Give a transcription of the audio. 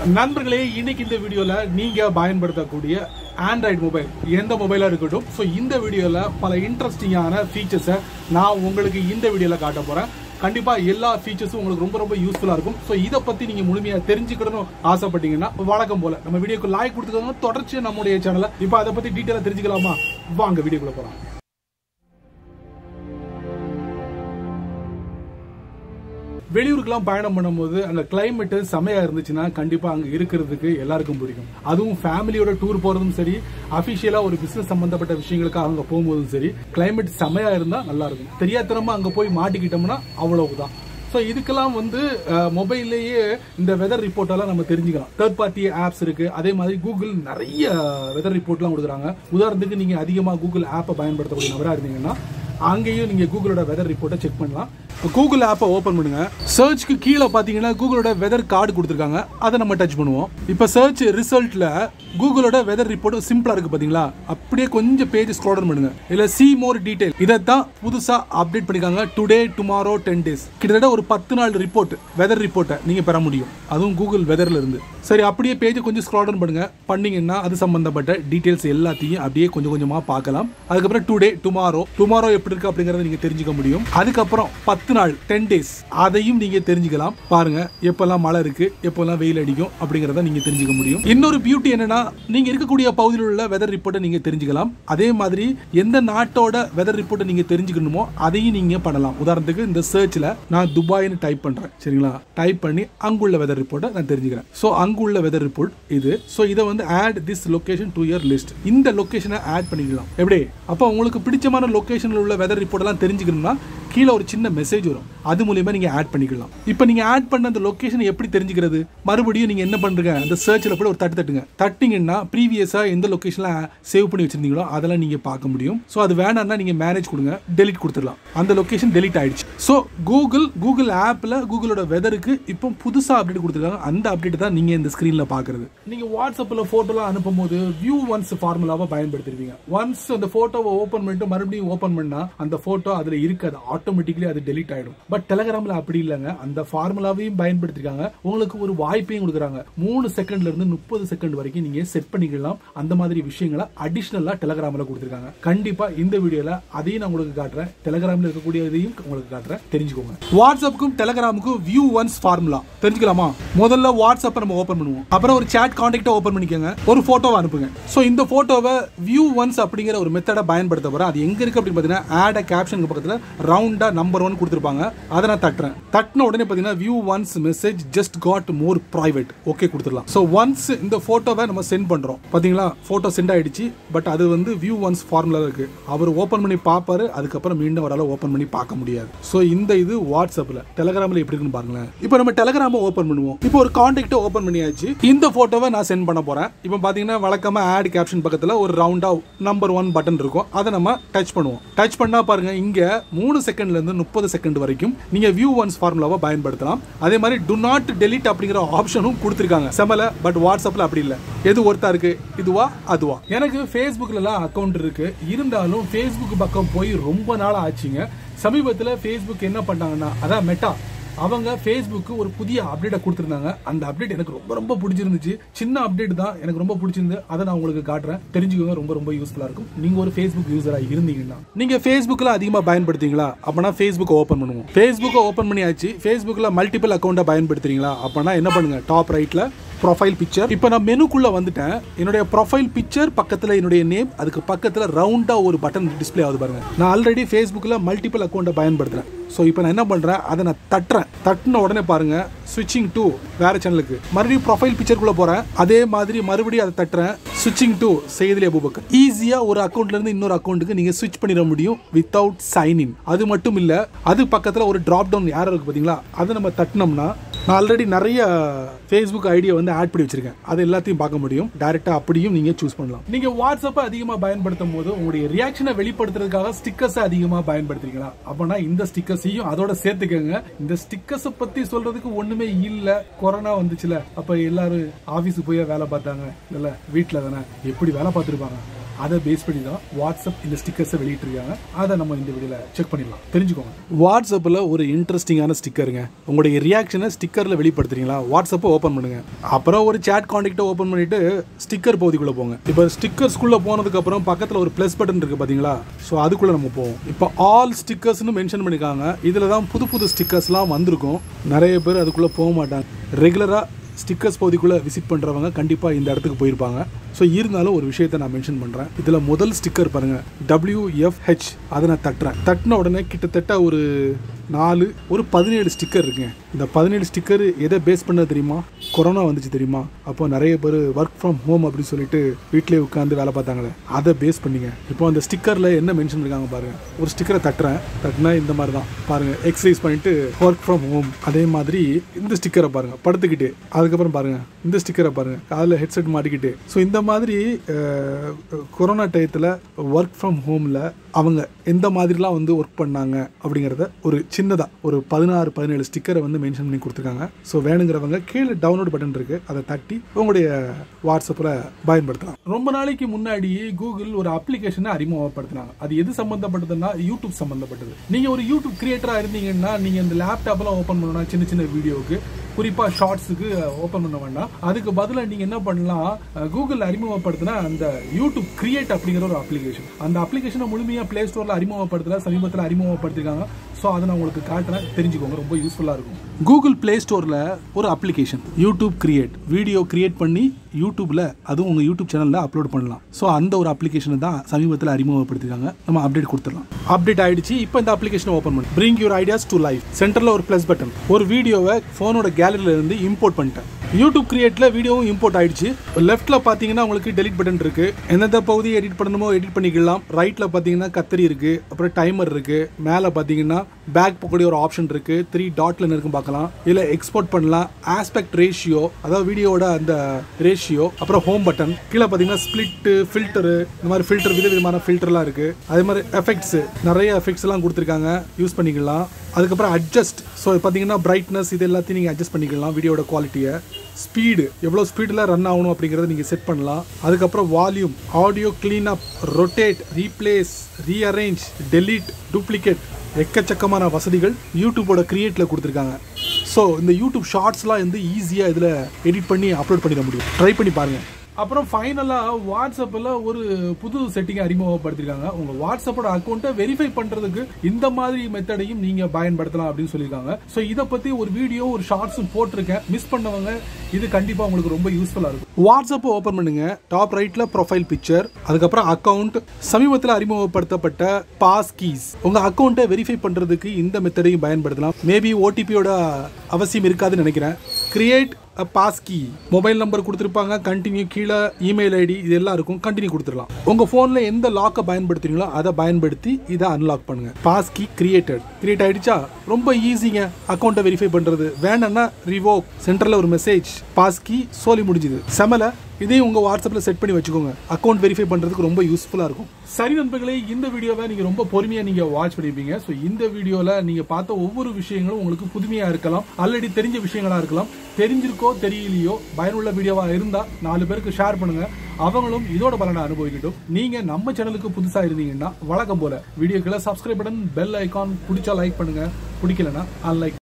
நண்பர்களே இன்னைக்கு இந்த வீடியோல நீங்க பயன்படுத்தக்கூடிய ஆண்ட்ராய்டு மொபைல் எந்த மொபைலா இருக்கட்டும் ஸோ இந்த வீடியோல பல இன்ட்ரெஸ்டிங்கான ஃபீச்சர்ஸை நான் உங்களுக்கு இந்த வீடியோல காட்ட போறேன் கண்டிப்பா எல்லா ஃபீச்சர்ஸும் உங்களுக்கு ரொம்ப ரொம்ப யூஸ்ஃபுல்லா இருக்கும் ஸோ இதை பத்தி நீங்க முழுமையா தெரிஞ்சுக்கணும் ஆசைப்பட்டீங்கன்னா வழக்கம் போல நம்ம வீடியோக்கு லைக் கொடுத்துக்கோங்க தொடர்ச்சி நம்முடைய சேனலை இப்போ அதை பத்தி டீட்டெயிலா தெரிஞ்சுக்கலாமா வாங்க வீடியோக்குள்ள போலாம் வெளியூருக்குலாம் பயணம் பண்ணும்போது அந்த கிளைமேட் செமையா இருந்துச்சுன்னா கண்டிப்பா அங்க இருக்கிறதுக்கு எல்லாருக்கும் பிடிக்கும் அதுவும் ஃபேமிலியோட டூர் போறதும் சரி அபிஷியலா ஒரு பிசினஸ் சம்பந்தப்பட்ட விஷயங்களுக்காக அங்க போகும்போதும் சரி கிளைமேட் செமையா இருந்தா நல்லா இருக்கும் தெரியாதனமா அங்க போய் மாட்டிக்கிட்டோம்னா அவ்வளவுதான் ஸோ இதுக்கெல்லாம் வந்து மொபைல்லேயே இந்த வெதர் ரிப்போர்ட் எல்லாம் நம்ம தெரிஞ்சுக்கலாம் தேர்ட் பார்ட்டி ஆப்ஸ் இருக்கு அதே மாதிரி கூகுள் நிறைய வெதர் ரிப்போர்ட்லாம் கொடுக்குறாங்க உதாரணத்துக்கு நீங்க அதிகமாக கூகுள் ஆப்பை பயன்படுத்தக்கூடிய நபராக இருந்தீங்கன்னா அங்கேயும் நீங்க கூகுளோட வெதர் ரிப்போர்ட்டை செக் பண்ணலாம் கூகுள் ஆப்பை ஓப்பன் பண்ணுங்க சர்ச்க்கு கீழே பார்த்தீங்கன்னா கூகுளோட வெதர் கார்டு கொடுத்துருக்காங்க அதை நம்ம டச் பண்ணுவோம் இப்போ சர்ச் ரிசல்ட்ல கூகுளோட வெதர் ரிப்போர்ட் சிம்பிளா இருக்கு பாத்தீங்களா அப்படியே கொஞ்சம் பேஜ் ஸ்க்ரோல் டவுன் பண்ணுங்க இல்ல சி மோர் டீடைல் இதை தான் புதுசா அப்டேட் பண்ணிருக்காங்க டுடே டுமாரோ டென் டேஸ் கிட்டத்தட்ட ஒரு பத்து நாள் ரிப்போர்ட் வெதர் ரிப்போர்ட்டை நீங்க பெற முடியும் அதுவும் கூகுள் வெதர்ல இருந்து சரி அப்படியே பேஜ் கொஞ்சம் ஸ்க்ரோல் டவுன் பண்ணுங்க பண்ணீங்கன்னா அது சம்பந்தப்பட்ட டீடைல்ஸ் எல்லாத்தையும் அப்படியே கொஞ்சம் கொஞ்சமா பார்க்கலாம் அதுக்கப்புறம் டுடே டுமாரோ டுமாரோ எப்படி இருக்கு அப்படிங்கறத நீங்க தெரிஞ்சுக்க முடியும் அதுக்கப்புறம் பத்து நாள் டென் டேஸ் அதையும் நீங்க தெரிஞ்சுக்கலாம் பாருங்க எப்பெல்லாம் மழை இருக்கு எப்பெல்லாம் வெயில் அடிக்கும் அப்படிங்கறத நீங்க தெரிஞ்சுக்க முடியும் இன்னொரு பியூட்டி என்னன்னா நீங்க இருக்கக்கூடிய பகுதியில் உள்ள வெதர் ரிப்போர்ட்டை நீங்க தெரிஞ்சுக்கலாம் அதே மாதிரி எந்த நாட்டோட வெதர் ரிப்போர்ட்டை நீங்க தெரிஞ்சுக்கணுமோ அதையும் நீங்க பண்ணலாம் உதாரணத்துக்கு இந்த சர்ச்ல நான் துபாய்னு டைப் பண்றேன் சரிங்களா டைப் பண்ணி அங்குள்ள வெதர் ரிப்போர்ட்டை நான் தெரிஞ்சுக்கிறேன் ஸோ அங்குள்ள வெதர் ரிப்போர்ட் இது ஸோ இதை வந்து add this location to your list இந்த லொகேஷனை ஆட் பண்ணிக்கலாம் எப்படி அப்போ உங்களுக்கு பிடிச்சமான லொகேஷனில் உள்ள வெதர் ரிப்போர்ட் எல்லாம் தெரிஞ்சுக்கணும்னா கீழே ஒரு சின்ன மெசேஜ் வரும் அது மூலியமா நீங்க ஆட் பண்ணிக்கலாம் இப்போ நீங்க ஆட் பண்ண அந்த லொகேஷன் எப்படி தெரிஞ்சுக்கிறது மறுபடியும் நீங்க என்ன பண்றீங்க அந்த சர்ச்ல போய் ஒரு தட்டு தட்டுங்க தட்டிங்கன்னா ப்ரீவியஸா எந்த லொகேஷன்ல சேவ் பண்ணி வச்சிருந்தீங்களோ அதெல்லாம் நீங்க பார்க்க முடியும் ஸோ அது வேணாம்னா நீங்க மேனேஜ் கொடுங்க டெலிட் கொடுத்துடலாம் அந்த லொகேஷன் டெலிட் ஆயிடுச்சு ஸோ கூகுள் கூகுள் ஆப்ல கூகுளோட வெதருக்கு இப்போ புதுசா அப்டேட் கொடுத்துருக்காங்க அந்த அப்டேட் தான் நீங்க இந்த ஸ்கிரீன்ல பாக்குறது நீங்க வாட்ஸ்அப்ல போட்டோலாம் அனுப்பும் போது வியூ ஒன்ஸ் ஃபார்முலாவை பயன்படுத்திருவீங்க ஒன்ஸ் அந்த போட்டோவை ஓபன் பண்ணிட்டு மறுபடியும் ஓபன் பண்ணா அந்த போட்டோ அதுல இருக்காது ஆட்டோமேட்டிக்கலி அது டெலிட் ஆயிடும் பட் டெலகிராம்ல அப்படி இல்லைங்க அந்த ஃபார்முலாவையும் பயன்படுத்திருக்காங்க உங்களுக்கு ஒரு வாய்ப்பையும் கொடுக்குறாங்க மூணு செகண்ட்ல இருந்து முப்பது செகண்ட் வரைக்கும் நீங்க செட் பண்ணிக்கலாம் அந்த மாதிரி விஷயங்களை அடிஷனலா டெலகிராம்ல கொடுத்துருக்காங்க கண்டிப்பா இந்த வீடியோல அதையும் நான் உங்களுக்கு காட்டுறேன் டெலகிராம்ல இருக்கக்கூடியதையும் உங்களுக்கு காட்டுறேன் தெரிஞ்சுக்கோங்க வாட்ஸ்அப்புக்கும் டெலகிராமுக்கும் வியூ ஒன்ஸ் ஃபார்முலா தெரிஞ்சுக்கலாமா முதல்ல வாட்ஸ்அப்பை நம்ம ஓபன் பண்ணுவோம் அப்புறம் ஒரு சாட் கான்டாக்டை ஓபன் பண்ணிக்கோங்க ஒரு போட்டோவை அனுப்புங்க ஸோ இந்த போட்டோவை வியூ ஒன்ஸ் அப்படிங்கிற ஒரு மெத்தடை பயன்படுத்த போறேன் அது எங்க இருக்கு அப்படின்னு பார்த்தீங்கன்னா ஆட் கேப்ஷனுக்கு பக்கத்தில் ரவுண்டா நம்பர் ஒன் கொடுத்துருப்பாங்க அதை நான் தட்டுறேன் தட்டின உடனே பார்த்தீங்கன்னா view once message just got more private okay கொடுத்துடலாம் ஸோ ஒன்ஸ் இந்த போட்டோவை நம்ம சென்ட் பண்றோம் பாத்தீங்களா போட்டோ சென்ட் ஆயிடுச்சு பட் அது வந்து வியூ ஒன்ஸ் ஃபார்முலா இருக்கு அவர் ஓப்பன் பண்ணி பார்ப்பாரு அதுக்கப்புறம் மீண்டும் அவரால் ஓப்பன் பண்ணி பார்க்க முடியாது ஸோ இந்த இது வாட்ஸ்அப்ல டெலகிராம்ல எப்படி இருக்குன்னு பாருங்களேன் இப்போ நம்ம டெலகிராம ஓப்பன் பண்ணுவோம் இப்போ ஒரு கான்டாக்ட் ஓப்பன் பண்ணியாச்சு இந்த போட்டோவை நான் சென்ட் பண்ண போறேன் இப்போ பாத்தீங்கன்னா வழக்கமா ஆட் கேப்ஷன் பக்கத்துல ஒரு ரவுண்டா நம்பர் ஒன் பட்டன் இருக்கும் அதை நம்ம டச் பண்ணுவோம் டச் பண்ணா பாருங்க இங்க மூணு செகண்ட்ல இருந்து முப்பது செகண்ட் வரைக்கும் நீங்க வியூ ஒன்ஸ் ஃபார்முலாவை பயன்படுத்தலாம் அதே மாதிரி டு நாட் டெலிட் அப்படிங்கிற ஆப்ஷனும் கொடுத்துருக்காங்க செமல பட் வாட்ஸ்அப்ல அப்படி இல்லை எது ஒருத்தா இருக்கு இதுவா அதுவா எனக்கு ஃபேஸ்புக்லலாம் அக்கௌண்ட் இருக்கு இருந்தாலும் ஃபேஸ்புக் பக்கம் போய் ரொம்ப நாள் ஆச்சுங்க சமீபத்தில் ஃபேஸ்புக் என்ன பண்ணாங்கன்னா அதான் மெட்டா அவங்க ஃபேஸ்புக்கு ஒரு புதிய அப்டேட்டை கொடுத்துருந்தாங்க அந்த அப்டேட் எனக்கு ரொம்ப ரொம்ப பிடிச்சிருந்துச்சு சின்ன அப்டேட் தான் எனக்கு ரொம்ப பிடிச்சிருந்து அதை நான் உங்களுக்கு காட்டுறேன் தெரிஞ்சுக்கோங்க ரொம்ப ரொம்ப யூஸ்ஃபுல்லாக இருக்கும் நீங்கள் ஒரு ஃபேஸ்புக் யூஸராக இருந்தீங்கன்னா நீங்கள் ஃபேஸ்புக்கில் அதிகமாக பயன்படுத்துறீங்களா அப்போனா ஃபேஸ்புக் ஓப்பன் பண்ணுவோம் ஃபேஸ்புக்கை ஓப்பன் பண்ணியாச்சு ஃபேஸ்புக்கில் மல்டிபிள் அக்கௌண்ட்டை பயன்படுத்துறீங்களா அப்போனா என்ன பண்ணுங்க டாப் ரைட்டில் ப்ரொஃபைல் பிக்சர் இப்போ நான் மெனுக்குள்ள வந்துட்டேன் என்னுடைய ப்ரொஃபைல் பிக்சர் பக்கத்தில் என்னுடைய நேம் அதுக்கு பக்கத்தில் ரவுண்டாக ஒரு பட்டன் டிஸ்ப்ளே ஆகுது பாருங்க நான் ஆல்ரெடி ஃபேஸ்புக்கில் மல்டிபிள் அக்கௌண்ட்டை பயன்படுத்துறேன் ஸோ இப்போ நான் என்ன பண்ணுறேன் அதை நான் தட்டுறேன் தட்டின உடனே பாருங்க ஸ்விட்சிங் டு வேற சேனலுக்கு மறுபடியும் ப்ரொஃபைல் பிக்சருக்குள்ள போறேன் அதே மாதிரி மறுபடியும் அதை தட்டுறேன் ஸ்விட்சிங் டு செய்திலே அபுபக்கர் ஈஸியா ஒரு அக்கௌண்ட்ல இருந்து இன்னொரு அக்கௌண்ட்டுக்கு நீங்க ஸ்விட்ச் பண்ணிட முடியும் வித்தவுட் சைன் இன் அது மட்டும் இல்ல அது பக்கத்துல ஒரு டிராப் டவுன் யாரோ இருக்கு பாத்தீங்களா அதை நம்ம தட்டினோம்னா நான் ஆல்ரெடி நிறைய ஃபேஸ்புக் ஐடியா வந்து ஆட் பண்ணி வச்சிருக்கேன் அது எல்லாத்தையும் பார்க்க முடியும் டைரக்டா அப்படியும் நீங்க சூஸ் பண்ணலாம் நீங்க வாட்ஸ்அப்பை அதிகமா பயன்படுத்தும் போது உங்களுடைய ரியாக்ஷனை வெளிப்படுத்துறதுக்காக ஸ்டிக்கர்ஸ் அதிகமா பயன்படுத்துறீங்களா அப்பனா இந்த ஸ்டிக்கர்ஸையும் அதோட சேர்த்துக்கங்க இந்த ஸ்டிக்கர்ஸ் பத்தி சொல்றதுக்கு ஒண்ணுமே இல்ல கொரோனா வந்துச்சுல அப்ப எல்லாரும் ஆபீஸுக்கு போய் வேலை பார்த்தாங்க இல்ல வீட்டுல தானே எப்படி வேலை பார்த்துருப்பாங்க அதை பேஸ் பண்ணி தான் வாட்ஸ்அப் இந்த ஸ்டிக்கர்ஸை வெளியிட்டிருக்காங்க அதை நம்ம இந்த வீடியோல செக் பண்ணிடலாம் தெரிஞ்சுக்கோங்க வாட்ஸ்அப்பில் ஒரு இன்ட்ரெஸ்டிங்கான ஸ்டிக்கருங்க உங்களுடைய ரியாக்ஷனை ஸ்டிக்கரில் வெளிப்படுத்துறீங்களா வாட்ஸ்அப்பை ஓப்பன் பண்ணுங்க அப்புறம் ஒரு சேட் காண்டாக்டை ஓப்பன் பண்ணிட்டு ஸ்டிக்கர் பகுதிக்குள்ளே போங்க இப்போ ஸ்டிக்கர்ஸ்குள்ளே போனதுக்கு அப்புறம் பக்கத்தில் ஒரு ப்ளஸ் பட்டன் இருக்கு பார்த்தீங்களா ஸோ அதுக்குள்ளே நம்ம போவோம் இப்போ ஆல் ஸ்டிக்கர்ஸ்னு மென்ஷன் பண்ணிருக்காங்க இதில் தான் புது புது ஸ்டிக்கர்ஸ்லாம் வந்திருக்கும் நிறைய பேர் அதுக்குள்ளே போக மாட்டாங்க ரெகுலராக ஸ்டிக்கர்ஸ் பகுதிக்குள்ளே விசிட் பண்ணுறவங்க கண்டிப்பாக இந்த இடத்துக்கு போயிருப்பாங்க ஸோ இருந்தாலும் ஒரு விஷயத்தை நான் மென்ஷன் பண்ணுறேன் இதில் முதல் ஸ்டிக்கர் பாருங்கள் டபிள்யூஎஃப்ஹெச் அதை நான் தட்டுறேன் தட்டின உடனே கிட்டத்தட்ட ஒரு நாலு ஒரு பதினேழு ஸ்டிக்கர் இருக்குங்க இந்த பதினேழு ஸ்டிக்கர் எதை பேஸ் பண்ணது தெரியுமா கொரோனா வந்துச்சு தெரியுமா அப்போ நிறைய பேர் ஒர்க் ஃப்ரம் ஹோம் அப்படின்னு சொல்லிட்டு வீட்டிலே உட்காந்து வேலை பார்த்தாங்களே அதை பேஸ் பண்ணிங்க இப்போ அந்த ஸ்டிக்கரில் என்ன மென்ஷன் இருக்காங்க பாருங்க ஒரு ஸ்டிக்கரை தட்டுறேன் தட்டினா இந்த மாதிரி தான் பாருங்க எக்ஸசைஸ் பண்ணிட்டு ஒர்க் ஃப்ரம் ஹோம் அதே மாதிரி இந்த ஸ்டிக்கரை பாருங்க படுத்துக்கிட்டு அதுக்கப்புறம் பாருங்க இந்த ஸ்டிக்கரை பாருங்க காதில் ஹெட்செட் மாட்டிக்கிட்டு ஸோ இந்த மாதிரி அஹ், கொரோனா டயத்தில் ஒர்க் ஃப்ரம் ஹோமில் அவங்க எந்த மாதிரிலாம் வந்து ஒர்க் பண்ணாங்க அப்படிங்கிறத ஒரு சின்னதாக ஒரு பதினாறு பதினேழு ஸ்டிக்கரை வந்து மென்ஷன் பண்ணி கொடுத்துருக்காங்க ஸோ வேணுங்கிறவங்க கீழே டவுன்லோட் பட்டன் இருக்கு அதை தட்டி உங்களுடைய வாட்ஸ்அப்பில் பயன்படுத்தலாம் ரொம்ப நாளைக்கு முன்னாடி கூகுள் ஒரு அப்ளிகேஷனை அறிமுகப்படுத்தினாங்க அது எது சம்பந்தப்பட்டதுன்னா யூடியூப் சம்பந்தப்பட்டது நீங்க ஒரு யூடியூப் கிரியேட்டரா இருந்தீங்கன்னா நீங்க இந்த லேப்டாப்லாம் ஓப்பன் பண்ணணும் சின்ன சின்ன வீடியோவுக்கு குறிப்பா ஷார்ட்ஸுக்கு ஓப்பன் பண்ண வேண்டாம் அதுக்கு பதிலாக நீங்க என்ன பண்ணலாம் கூகுள் அறிமுகப்படுத்தின அந்த யூடியூப் கிரியேட் அப்படிங்கிற ஒரு அப்ளிகேஷன் அந்த அப்ளிகேஷனை முழுமையா பிளே ஸ்டோர்ல அறிமுகப்படுத்தல சமீபத்தில் அறிமுகப்படுத்திருக்காங்க ஸோ அதை நான் உங்களுக்கு காட்டுறேன் தெரிஞ்சுக்கோங்க ரொம்ப யூஸ்ஃபுல்லா இருக்கும் கூகுள் பிளே ஸ்டோர்ல ஒரு application YouTube create video create பண்ணி யூடியூப்ல அதுவும் உங்க யூடியூப் சேனல்ல அப்லோட் பண்ணலாம் ஸோ அந்த ஒரு அப்ளிகேஷனை தான் சமீபத்தில் அறிமுகப்படுத்திருக்காங்க நம்ம அப்டேட் கொடுத்துடலாம் அப்டேட் ஆயிடுச்சு இப்போ இந்த அப்ளிகேஷனை ஓப்பன் பண்ணி bring your ideas to life சென்டர்ல ஒரு ப்ளஸ் பட்டன் ஒரு வீடியோவை ஃபோனோட கேலரியில இருந்து இம்போர்ட் பண்ணிட்டேன் யூடியூப் கிரியேட்ல வீடியோவும் இம்போர்ட் ஆயிடுச்சு லெஃப்ட்ல பாத்தீங்கன்னா உங்களுக்கு டெலிட் பட்டன் இருக்கு எந்தெந்த பகுதி எடிட் பண்ணணுமோ எடிட் பண்ணிக்கலாம் ரைட்ல பாத்தீங்கன்னா கத்தரி இருக்கு அப்புறம் டைமர் இருக்கு மேல பாத்தீங்கன்னா பேக் போகக்கூடிய ஒரு ஆப்ஷன் இருக்கு த்ரீ டாட்ல இருக்கும் பார்க்கலாம் இல்ல எக்ஸ்போர்ட் பண்ணலாம் ஆஸ்பெக்ட் ரேஷியோ அதாவது வீடியோவோட அந்த ரேஷியோ அப்புறம் ஹோம் பட்டன் கீழே பாத்தீங்கன்னா ஸ்பிளிட் ஃபில்டர் இந்த மாதிரி ஃபில்டர் விதவிதமான ஃபில்டர்லாம் இருக்கு அதே மாதிரி எஃபெக்ட்ஸ் நிறைய எஃபெக்ட்ஸ் எல்லாம் கொடுத்துருக்காங்க யூஸ் பண்ணிக்கலாம் அதுக்கப்புறம் அட்ஜஸ்ட் ஸோ பார்த்தீங்கன்னா பிரைட்னஸ் இது எல்லாத்தையும் நீங்கள் அட்ஜஸ்ட் பண்ணிக்கலாம் வீடியோட குவாலிட்டியை ஸ்பீடு எவ்வளோ ஸ்பீடில் ரன் ஆகணும் அப்படிங்கிறத நீங்கள் செட் பண்ணலாம் அதுக்கப்புறம் volume audio clean up rotate replace rearrange delete duplicate எக்கச்சக்கமான வசதிகள் யூடியூபோட கிரியேட்ல கொடுத்துருக்காங்க ஸோ இந்த யூடியூப் ஷார்ட்ஸ்லாம் வந்து ஈஸியாக இதில் எடிட் பண்ணி அப்லோட் பண்ணிட முடியும் ட்ரை பண்ணி பாருங்க அப்புறம் ஃபைனலாக வாட்ஸ்அப்பில் ஒரு புது செட்டிங் அறிமுகப்படுத்திருக்காங்க உங்கள் வாட்ஸ்அப்போட அக்கௌண்ட்டை வெரிஃபை பண்ணுறதுக்கு இந்த மாதிரி மெத்தடையும் நீங்கள் பயன்படுத்தலாம் அப்படின்னு சொல்லியிருக்காங்க ஸோ இதை பற்றி ஒரு வீடியோ ஒரு ஷார்ட்ஸும் போட்டிருக்கேன் மிஸ் பண்ணவங்க இது கண்டிப்பாக உங்களுக்கு ரொம்ப யூஸ்ஃபுல்லாக இருக்கும் வாட்ஸ்அப்பை ஓப்பன் பண்ணுங்க டாப் ரைட்டில் ப்ரொஃபைல் பிக்சர் அதுக்கப்புறம் அக்கௌண்ட் சமீபத்தில் அறிமுகப்படுத்தப்பட்ட பாஸ் கீஸ் உங்கள் அக்கௌண்ட்டை வெரிஃபை பண்ணுறதுக்கு இந்த மெத்தடையும் பயன்படுத்தலாம் மேபி ஓடிபியோட அவசியம் இருக்காதுன்னு நினைக்கிறேன் create pass key mobile number கொடுத்துருப்பாங்க கண்டினியூ கீழே இமெயில் ஐடி இது எல்லாம் இருக்கும் கண்டினியூ கொடுத்துடலாம் உங்க போன்ல எந்த லாக்கை பயன்படுத்துறீங்களோ அதை பயன்படுத்தி இதை அன்லாக் பண்ணுங்க பாஸ் கீ கிரியேட்டட் கிரியேட் ஆயிடுச்சா ரொம்ப ஈஸிங்க அக்கௌண்ட்டை வெரிஃபை பண்றது வேணும்னா ரிவோக் சென்டர்ல ஒரு மெசேஜ் பாஸ் கீ சோலி முடிஞ்சுது செமல இதையும் உங்க வாட்ஸ்அப்ல செட் பண்ணி வச்சுக்கோங்க அக்கௌண்ட் வெரிஃபை பண்றதுக்கு ரொம்ப யூஸ்ஃபுல்லா இருக்கும் சரி நண்பர்களே இந்த வீடியோவை நீங்க ரொம்ப பொறுமையா நீங்க வாட்ச் பண்ணிருப்பீங்க ஸோ இந்த வீடியோல நீங்க பார்த்த ஒவ்வொரு விஷயங்களும் உங்களுக்கு புதுமையா இருக்கலாம் ஆல்ரெடி தெரிஞ்ச விஷயங்களா இருக்கலாம் தெரிஞ்சிருக்கோ தெரியலையோ பயனுள்ள வீடியோவா இருந்தா நாலு பேருக்கு ஷேர் பண்ணுங்க அவங்களும் இதோட பலனை அனுபவிக்கட்டும் நீங்க நம்ம சேனலுக்கு புதுசா இருந்தீங்கன்னா வழக்கம் போல வீடியோக்களை சப்ஸ்கிரைப் பட்டன் பெல் ஐகான் பிடிச்சா லைக் பண்ணுங்க பிடிக்கலனா அன்லைக்